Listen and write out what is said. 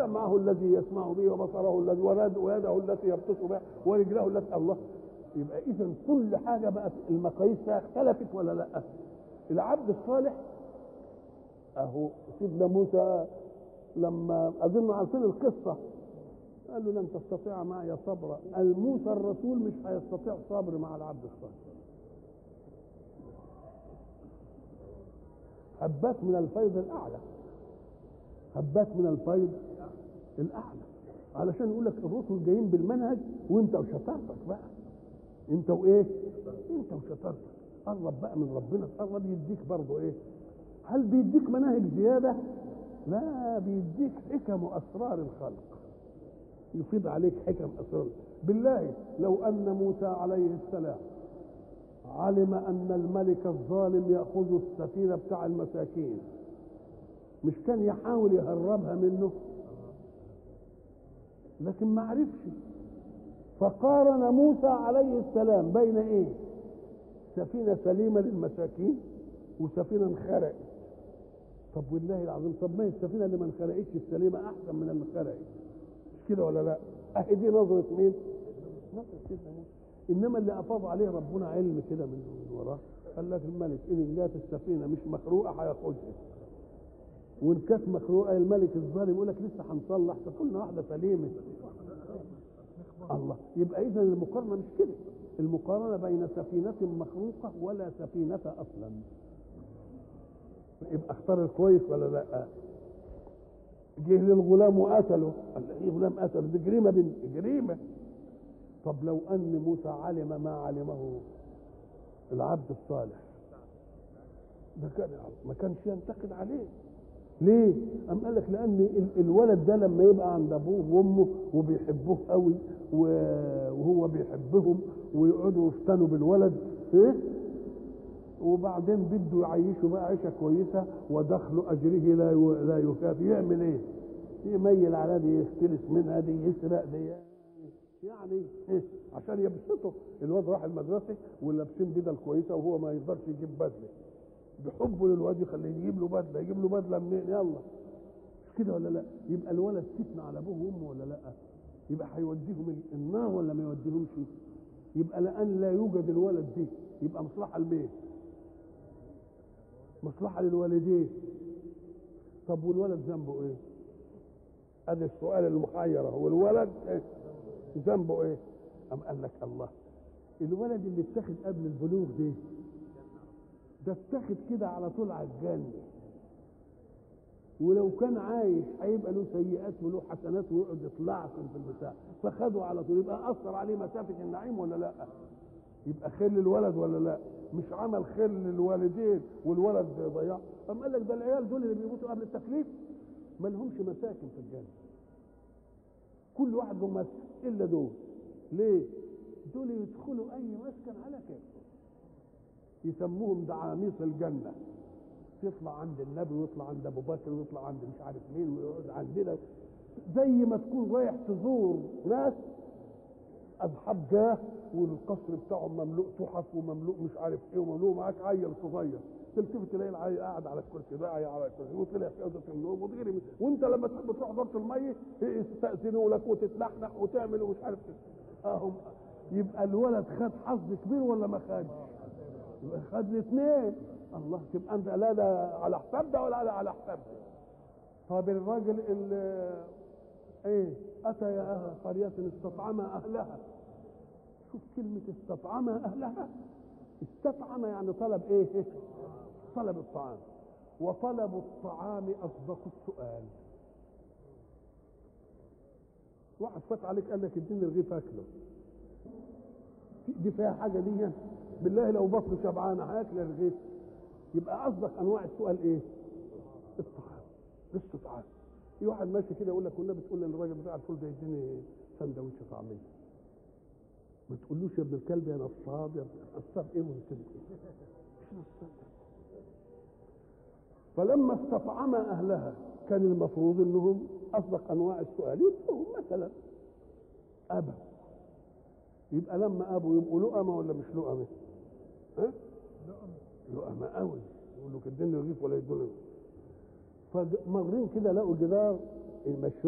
سمعه الذي يسمع به وبصره الذي ويده التي يبطش بها ورجله التي الله يبقى اذا كل حاجه بقت المقاييس فيها اختلفت ولا لا العبد الصالح اهو سيدنا موسى لما اظن عارفين القصه قال له لن تستطيع معي صبرا الموسى الرسول مش هيستطيع صبر مع العبد الصالح هبات من الفيض الاعلى هبات من الفيض الاعلى علشان يقول لك الرسل جايين بالمنهج وانت وشطارتك بقى انت وايه انت وشطارتك قرب بقى من ربنا قرب يديك برضه ايه هل بيديك مناهج زياده لا بيديك حكم واسرار الخلق يفيض عليك حكم اسرار بالله لو ان موسى عليه السلام علم ان الملك الظالم ياخذ السفينه بتاع المساكين مش كان يحاول يهربها منه لكن ما عرفش فقارن موسى عليه السلام بين ايه سفينه سليمه للمساكين وسفينه انخرقت طب والله العظيم طب ما هي السفينه اللي ما انخرقتش السليمه احسن من اللي انخرقت مش كده ولا لا اهي دي نظره مين نظره سيدنا موسى انما اللي افاض عليه ربنا علم كده من وراه قال لك الملك ان جات السفينه مش مخروقه هياخدها وان كانت مخروقه الملك الظالم يقول لك لسه هنصلح فكلنا واحده سليمه الله يبقى اذا المقارنه مش كده المقارنه بين سفينه مخروقه ولا سفينه اصلا يبقى اختار الكويس ولا لا جه للغلام وقتله قال ايه غلام قتله دي جريمه بنت جريمه طب لو ان موسى علم ما علمه العبد الصالح ده كان ما كانش ينتقد عليه ليه؟ أم قال لك لأن الولد ده لما يبقى عند أبوه وأمه وبيحبوه قوي وهو بيحبهم ويقعدوا يفتنوا بالولد إيه؟ وبعدين بده يعيشه بقى عيشه كويسه ودخل اجره لا لا يكافي يعمل ايه؟ يميل على دي يختلس منها دي يسرق دي يعني إيه؟ عشان يبسطه الواد راح المدرسه ولابسين بدل كويسه وهو ما يقدرش يجيب بدله بحبه للواد يخليه يجيب له بدله يجيب له بدله منين يلا مش كده ولا لا يبقى الولد فتنه على ابوه وامه ولا لا يبقى هيوديهم النار ولا ما يوديهمش يبقى لان لا يوجد الولد دي يبقى مصلحه لمين مصلحه للوالدين طب والولد ذنبه ايه ادي السؤال المحير هو الولد إيه؟ ذنبه ايه ام قال لك الله الولد اللي اتخذ قبل البلوغ ده ده اتخذ كده على طول على الجنة ولو كان عايش هيبقى له سيئات وله حسنات ويقعد يطلعكم في البتاع فخده على طول يبقى اثر عليه مسافه النعيم ولا لا؟ يبقى خير للولد ولا لا؟ مش عمل خير للوالدين والولد ضياع أم قال لك ده العيال دول اللي بيموتوا قبل التكليف ما لهمش مساكن في الجنه كل واحد له مسكن الا دول ليه؟ دول يدخلوا اي مسكن على كيفهم يسموهم دعاميص الجنة يطلع عند النبي ويطلع عند أبو بكر ويطلع عند مش عارف مين ويقعد عندنا زي ما تكون رايح تزور ناس أصحاب جاه والقصر بتاعهم مملوء تحف ومملوء مش عارف ايه ومملوء معاك عيل صغير تلتفت تلاقي العيل قاعد على الكرسي ده على الكرسي وطلع في اوضه النوم وتغير وانت لما تحب تروح دورة الميه يستأذنوا لك وتتلحلح وتعمل ومش عارف ايه اهم يبقى الولد خد حظ كبير ولا ما خدش؟ خد الاثنين الله تبقى انت لا ده على حساب ده ولا على حساب ده طب الراجل اللي ايه اتى يا اهل قريه استطعم اهلها شوف كلمه استطعم اهلها استطعم يعني طلب ايه طلب الطعام وطلب الطعام اصدق السؤال واحد فات عليك قال لك اديني رغيف اكله دي فيها حاجه دي بالله لو بطنه شبعانه هياكل الرغيف يبقى اصدق انواع السؤال ايه؟ الطعام الاستطعام في واحد ماشي كده يقول لك والنبي بتقول للراجل بتاع الفول ده يديني سندوتش طعميه ما تقولوش يا ابن الكلب يا نصاب يا نصاب ايه ممكن مش نصاب فلما استطعم اهلها كان المفروض انهم اصدق انواع السؤال يبقوا مثلا ابا يبقى لما ابوا يبقوا لؤمه ولا مش لؤمه؟ ها؟ لؤمه قوي يقول له كدني رغيف ولا يدوني فمرين كده لقوا جدار المشروع